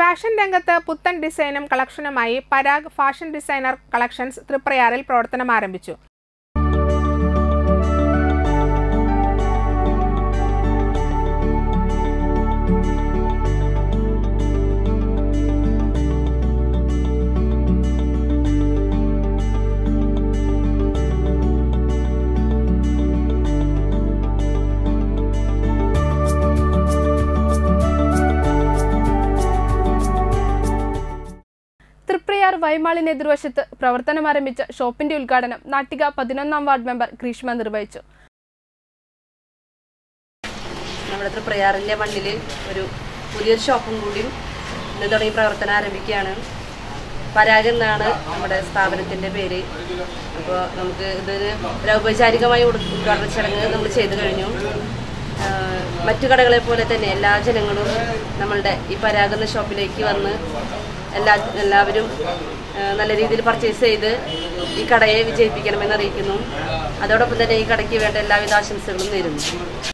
fashion രംഗത്ത് പുത്തൻ ഡിസൈനും കളക്ഷനുമായി പരാഗ് ഫാഷൻ ഡിസൈനർ കളക്ഷൻസ് തൃപ്രയാറിൽ പ്രവർത്തനം ആരംഭിച്ചു തൃപ്രയാർ വൈമാളിന് എതിർവശത്ത് പ്രവർത്തനം ആരംഭിച്ച ഷോപ്പിന്റെ ഉദ്ഘാടനം നാട്ടിക പതിനൊന്നാം വാർഡ് മെമ്പർ ഗ്രീഷ്മ നിർവഹിച്ചു നമ്മുടെ തൃപ്രയാറിൻ്റെ മണ്ണിൽ ഒരു പുതിയൊരു ഷോപ്പും കൂടിയും ഇന്ന് തുടങ്ങി പ്രവർത്തനം ആരംഭിക്കുകയാണ് പരാഗ് എന്നാണ് നമ്മുടെ സ്ഥാപനത്തിൻ്റെ പേര് അപ്പോൾ നമുക്ക് ഇതൊരു ഒരു ഔപചാരികമായ ഉദ്- ഉദ്ഘാടന ചടങ്ങ് നമ്മൾ ചെയ്തു കഴിഞ്ഞു ആഹ് മറ്റു കടകളെ പോലെ തന്നെ എല്ലാ ജനങ്ങളും നമ്മളുടെ ഈ പരാഗ് എന്ന ഷോപ്പിലേക്ക് വന്ന് എല്ലാ എല്ലാവരും ആഹ് നല്ല രീതിയിൽ പർച്ചേസ് ചെയ്ത് ഈ കടയെ വിജയിപ്പിക്കണമെന്ന് അറിയിക്കുന്നു അതോടൊപ്പം തന്നെ ഈ കടയ്ക്ക് വേണ്ട എല്ലാവിധ ആശംസകളും നേരുന്നു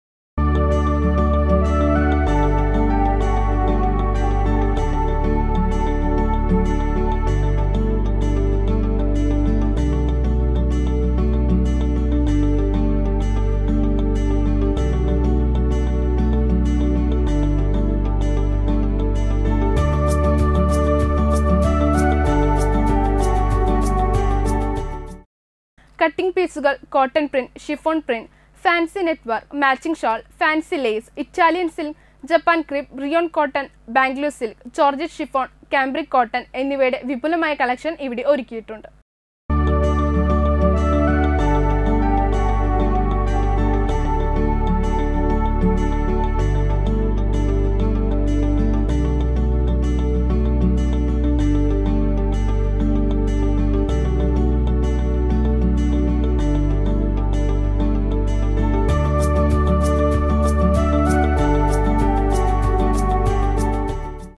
കട്ടിംഗ് പീസുകൾ cotton print chiffon print fancy network matching shawl fancy lace Italian silk Japan crepe rayon cotton Bangalore silk georgette chiffon cambric cotton എന്നിവയുടെ വിപുലമായ കളക്ഷൻ ഇവിടെ ഒരുക്കിയിട്ടുണ്ട്